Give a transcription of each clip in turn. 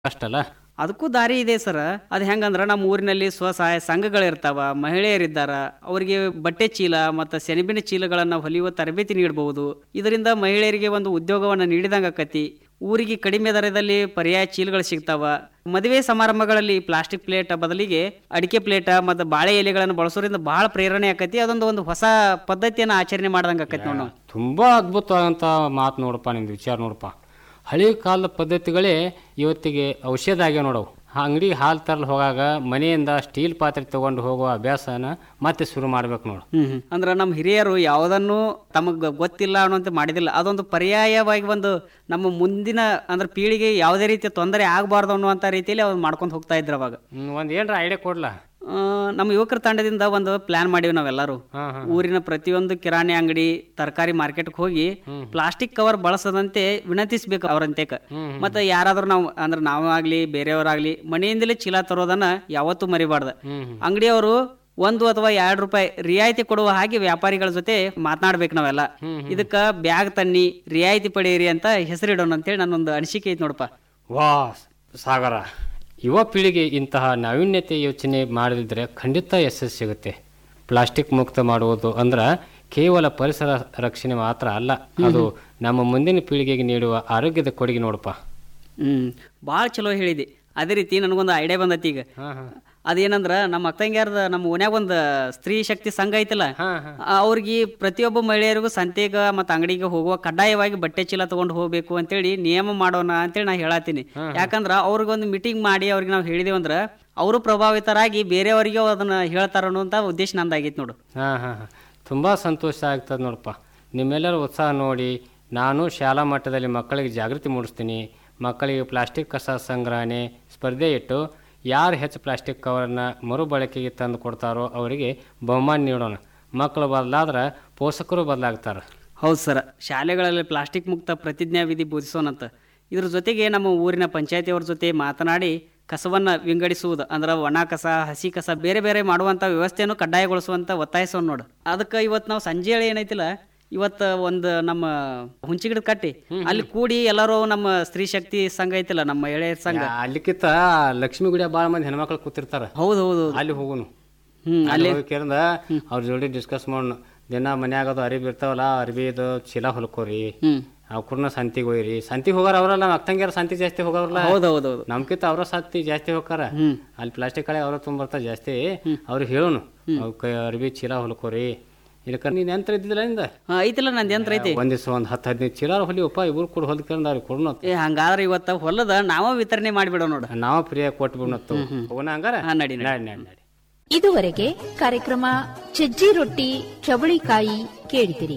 ಅಷ್ಟಲ್ಲ ಅದಕ್ಕೂ ದಾರಿ ಇದೆ ಸರ್ ಅದು ಹೆಂಗಂದ್ರ ನಮ್ಮ ಊರಿನಲ್ಲಿ ಸ್ವಸಹಾಯ ಸಂಘಗಳಿರ್ತಾವ ಮಹಿಳೆಯರಿದ್ದಾರ ಅವರಿಗೆ ಬಟ್ಟೆ ಚೀಲ ಮತ್ತು ಸೆಣಬಿನ ಚೀಲಗಳನ್ನು ಹೊಲಿಯುವ ತರಬೇತಿ ನೀಡಬಹುದು ಇದರಿಂದ ಮಹಿಳೆಯರಿಗೆ ಒಂದು ಉದ್ಯೋಗವನ್ನು ನೀಡಿದಂಗೆ ಆಕತಿ ಊರಿಗೆ ಕಡಿಮೆ ದರದಲ್ಲಿ ಪರ್ಯಾಯ ಚೀಲಗಳು ಸಿಗ್ತಾವ ಮದುವೆ ಸಮಾರಂಭಗಳಲ್ಲಿ ಪ್ಲಾಸ್ಟಿಕ್ ಪ್ಲೇಟ್ ಬದಲಿಗೆ ಅಡಿಕೆ ಪ್ಲೇಟ್ ಮತ್ತು ಬಾಳೆ ಎಲೆಗಳನ್ನು ಬಳಸೋದ್ರಿಂದ ಬಹಳ ಪ್ರೇರಣೆ ಆಕತಿ ಅದೊಂದು ಒಂದು ಹೊಸ ಪದ್ಧತಿಯನ್ನು ಆಚರಣೆ ಮಾಡ್ದಂಗೆ ಆಕತಿ ನೋಡ್ ನಾವು ತುಂಬಾ ಅದ್ಭುತವಾದಂಥ ಮಾತು ನೋಡಪ್ಪ ನಿಮ್ದು ವಿಚಾರ ನೋಡಪ್ಪ ಹಳಿ ಕಾಲದ ಪದ್ಧತಿಗಳೇ ಇವತ್ತಿಗೆ ಔಷಧ ಆಗ್ಯಾವ ನೋಡವು ಅಂಗಡಿಗೆ ಹಾಲು ತರಲು ಹೋಗಾಗ ಮನೆಯಿಂದ ಸ್ಟೀಲ್ ಪಾತ್ರೆ ತಗೊಂಡು ಹೋಗುವ ಅಭ್ಯಾಸನ ಮತ್ತೆ ಶುರು ಮಾಡ್ಬೇಕು ನೋಡು ಹ್ಮ್ ಹ್ಮ್. ಅಂದ್ರ ನಮ್ಮ ಹಿರಿಯರು ಯಾವುದನ್ನು ತಮಗ್ ಗೊತ್ತಿಲ್ಲ ಅನ್ನುವಂತೆ ಮಾಡಿದಿಲ್ಲ ಅದೊಂದು ಪರ್ಯಾಯವಾಗಿ ಒಂದು ನಮ್ಮ ಮುಂದಿನ ಅಂದ್ರೆ ಪೀಳಿಗೆ ಯಾವುದೇ ರೀತಿಯ ತೊಂದರೆ ಆಗಬಾರ್ದು ಅನ್ನುವಂಥ ರೀತಿಯಲ್ಲಿ ಅವ್ರು ಮಾಡ್ಕೊಂಡು ಹೋಗ್ತಾ ಇದ್ರು ಅವಾಗ ಹ್ಮ್, ಒಂದ್ ಏನ್ರ ಐಡಿಯಾ ಕೊಡ್ಲಾ ಆ, ನಮ್ಮ ಯುವಕರ ತಂಡದಿಂದ ಒಂದು ಪ್ಲಾನ್ ಮಾಡೀವಿ ನಾವೆಲ್ಲರೂ ಹಾ ಹಾ ಊರಿನ ಪ್ರತಿಯೊಂದು ಕಿರಾಣಿ ಅಂಗಡಿ ತರಕಾರಿ ಮಾರ್ಕೆಟ್ಗೆ ಹೋಗಿ ಪ್ಲಾಸ್ಟಿಕ್ ಕವರ್ ಬಳಸದಂತೆ ವಿನಂತಿಸ್ಬೇಕು ಅವರಂತೇಕ ಮತ್ತೆ ಯಾರಾದ್ರೂ ನಾವು ಅಂದ್ರೆ ನಾವಾಗ್ಲಿ ಬೇರೆಯವರಾಗ್ಲಿ ಮನೆಯಿಂದಲೇ ಚೀಲ ತರೋದನ್ನ ಯಾವತ್ತೂ ಮರಿಬಾರ್ದು ಹ್ಮ್ ಹ್ಮ್. ಅಂಗಡಿಯವರು ಒಂದು ಅಥವಾ ಎರಡು ರೂಪಾಯಿ ರಿಯಾಯಿತಿ ಕೊಡುವ ಹಾಗೆ ವ್ಯಾಪಾರಿಗಳ ಜೊತೆ ಮಾತನಾಡ್ಬೇಕು ನಾವೆಲ್ಲ ಇದಕ್ಕ ಬ್ಯಾಗ್ ತನ್ನಿ ರಿಯಾಯಿತಿ ಪಡೆಯಿರಿ ಅಂತ ಹೆಸರಿಡೋಣ ಅಂತೇಳಿ ನನ್ನೊಂದು ಅನಿಸಿಕೆ ಐತಿ ನೋಡಪ್ಪ ವಾ ಸಾಗರ ಯುವ ಪೀಳಿಗೆ ಇಂತಹ ನಾವೀನ್ಯತೆ ಯೋಚನೆ ಮಾಡದಿದ್ರೆ ಖಂಡಿತ ಯಶಸ್ಸು ಸಿಗುತ್ತೆ ಪ್ಲಾಸ್ಟಿಕ್ ಮುಕ್ತ ಮಾಡುವುದು ಅಂದ್ರೆ ಕೇವಲ ಪರಿಸರ ರಕ್ಷಣೆ ಮಾತ್ರ ಅಲ್ಲ ಅದು ನಮ್ಮ ಮುಂದಿನ ಪೀಳಿಗೆಗೆ ನೀಡುವ ಆರೋಗ್ಯದ ಕೊಡುಗೆ ನೋಡಪ್ಪ ಹ್ಮ್ ಭಾಳ ಚಲೋ ಹೇಳಿದಿ ಅದೇ ರೀತಿ ನನಗೊಂದು ಐಡಿಯಾ ಬಂದೈತಿ ಈಗ ಹಾ ಹಾ ಅದೇನಂದ್ರ ನಮ್ಮ ಅಕ್ಕಂಗ್ಯಾರದ ನಮ್ಮ ಓನ್ಯಾಗ ಒಂದು ಸ್ತ್ರೀ ಶಕ್ತಿ ಸಂಘ ಐತಲ್ಲ ಹಾ ಹಾ ಆ, ಅವ್ರಿಗೆ ಪ್ರತಿಯೊಬ್ಬ ಮಹಿಳೆಯರಿಗೂ ಸಂತೆಗ ಮತ್ತು ಅಂಗಡಿಗೆ ಹೋಗುವ ಕಡ್ಡಾಯವಾಗಿ ಬಟ್ಟೆ ಚೀಲ ತಗೊಂಡು ಹೋಗ್ಬೇಕು ಅಂತೇಳಿ ನಿಯಮ ಮಾಡೋಣ ಅಂತೇಳಿ ನಾ ಹೇಳತ್ತೀನಿ ಯಾಕಂದ್ರ ಅವ್ರಿಗೊಂದು ಮೀಟಿಂಗ್ ಮಾಡಿ ಅವ್ರಿಗೆ ನಾವು ಹೇಳಿದೇವಂದ್ರ ಅವರು ಪ್ರಭಾವಿತರಾಗಿ ಬೇರೆಯವರಿಗೆ ಅದನ್ನ ಹೇಳ್ತಾರ ಅನ್ನುವಂಥ ಉದ್ದೇಶ ನಂದಾಗೈತಿ ನೋಡು ಹಾಂ ಹಾಂ ಹಾಂ ತುಂಬ ಸಂತೋಷ ಆಗ್ತದೆ ನೋಡಪ್ಪ ನಿಮ್ಮೆಲ್ಲರ ಉತ್ಸಾಹ ನೋಡಿ ನಾನು ಶಾಲಾ ಮಟ್ಟದಲ್ಲಿ ಮಕ್ಕಳಿಗೆ ಜಾಗೃತಿ ಮೂಡಿಸ್ತೀನಿ ಮಕ್ಕಳಿಗೆ ಪ್ಲಾಸ್ಟಿಕ್ ಕಸ ಸಂಗ್ರಹಣೆ ಸ್ಪರ್ಧೆ ಇಟ್ಟು ಯಾರು ಹೆಚ್ಚು ಪ್ಲಾಸ್ಟಿಕ್ ಕವರನ್ನ ಮರುಬಳಕೆಗೆ ತಂದು ಕೊಡ್ತಾರೋ ಅವರಿಗೆ ಬಹುಮಾನ ನೀಡೋಣ ಮಕ್ಕಳು ಬದಲಾದ್ರೆ ಪೋಷಕರು ಬದಲಾಗ್ತಾರೆ ಹೌದು ಸರ್ ಶಾಲೆಗಳಲ್ಲಿ ಪ್ಲಾಸ್ಟಿಕ್ ಮುಕ್ತ ಪ್ರತಿಜ್ಞಾ ವಿಧಿ ಬೋಧಿಸೋಣಂತ ಇದ್ರ ಜೊತೆಗೆ ನಮ್ಮ ಊರಿನ ಪಂಚಾಯತಿಯವ್ರ ಜೊತೆ ಮಾತನಾಡಿ ಕಸವನ್ನ ವಿಂಗಡಿಸುವುದು ಅಂದ್ರೆ ಒಣ ಕಸ ಹಸಿ ಕಸ ಬೇರೆ ಬೇರೆ ಮಾಡುವಂತ ವ್ಯವಸ್ಥೆಯನ್ನು ಕಡ್ಡಾಯಗೊಳಿಸುವಂತ ಒತ್ತಾಯಿಸೋಣ ನೋಡು ಅದಕ್ಕೆ ಇವತ್ತು ನಾವು ಸಂಜೆ ವೇಳೆ ಏನೈತಿಲ್ಲ ಇವತ್ತು ಒಂದು ನಮ್ಮ ಹುಂಚಿಗಿಡ ಕಟ್ಟಿ ಅಲ್ಲಿ ಕೂಡಿ ಎಲ್ಲರೂ ನಮ್ಮ ಸ್ತ್ರೀ ಶಕ್ತಿ ಸಂಘ ಐತಿಲ್ಲ ನಮ್ಮ ಎಳೆಯರ ಸಂಘ ಅಲ್ಲಿಕ್ಕಿಂತ ಲಕ್ಷ್ಮೀ ಗುಡಿಯ ಭಾಳ ಮಂದಿ ಹೆಣ್ಮಕ್ಳು ಕೂತಿರ್ತಾರೆ ಹೌದು ಹೌದು ಅಲ್ಲಿ ಹೋಗುನು ಹ್ಮ್ ಅಲ್ಲಿ ಹೋಗಿ ಕೇಳಿದ ಅವ್ರ ಜೋಡಿ ಡಿಸ್ಕಸ್ ಮಾಡೋಣ ದಿನ ಮನ್ಯಾಗ ಅದು ಅರಿಬಿ ಇರ್ತಾವಲ್ಲ ಅರಿಬಿದು ಚೀಲ ಹೊಲ್ಕೋರಿ ಹ್ಮ್ ಅವ್ರನ್ನ ಸಂತಿಗೆ ಹೋಯ್ರಿ ಸಂತಿಗೆ ಹೋಗಾರ ಅವರಲ್ಲ ನಮ್ಮ ಅಕ್ಕಂಗ್ಯಾರ ಸಂತಿ ಜಾಸ್ತಿ ಹೋಗವ್ರಲ್ಲ ಹೌದು ಹೌದು ಹೌದು ನಮ್ಕಿಂತ ಅವ್ರ ಸಂತಿ ಜಾಸ್ತಿ ಹೋಗಾರ ಹ್ಮ್ ಅಲ್ಲಿ ಪ್ಲಾಸ್ಟಿಕ್ ಕಳೆ ಅವ್ರ ತುಂಬಿರ್ತಾರ ಜಾಸ್ತಿ ಅವ್ರಿಗೆ ಹೇಳೋನು ಅವ್ಕ ಅರ್ಬಿ ಚೀಲ ಹೊಲ್ಕೋರಿ ಇಲ್ಲಕ ನೀನ್ ಯಂತ್ರ ಇದ್ದಿಲ್ಲ ಇಂದ ಹಾ, ಐತಿಲ್ಲ ನಂದು ಯಂತ್ರ ಐತಿ ಒಂದ್ ದಿವ್ಸ ಒಂದ್ ಹತ್ತು ಹದಿನೈದು ಚೀಲ ಹೊಲಿಯಪ್ಪ ಇಬ್ರು ಕೂಡ ಹೊಲ್ಕೊಂಡ್ ಅವ್ರಿಗೆ ಕೊಡೋಣ ಏ ಹಂಗಾದ್ರೆ ಇವತ್ತ ಹೊಲದ ನಾವ ವಿತರಣೆ ಮಾಡಿಬಿಡೋ ನೋಡು ನಾವ ಫ್ರೀ ಕೊಟ್ಬಿಡ್ನತ್ತು ಹೋಗೋಣ ಹಂಗಾರ ಹಾ ನಡಿ ನಡಿ. ನಡಿ ನಡಿ ನಡಿ ಇದುವರೆಗೆ ಕಾರ್ಯಕ್ರಮ ಸಜ್ಜಿ ರೊಟ್ಟಿ ಚವಳಿಕಾಯಿ ಕೇಳಿದಿರಿ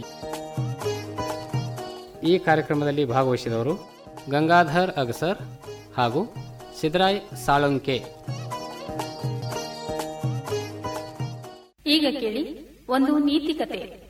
ಈ ಕಾರ್ಯಕ್ರಮದಲ್ಲಿ ಭಾಗವಹಿಸಿದವರು ಗಂಗಾಧರ್ ಅಗಸರ್ ಹಾಗೂ ಸಿದ್ದರಾಯ್ ಸಾಳಂಕೆ ಈಗ ಕೇಳಿ ಒಂದು ನೀತಿ ಕತೆ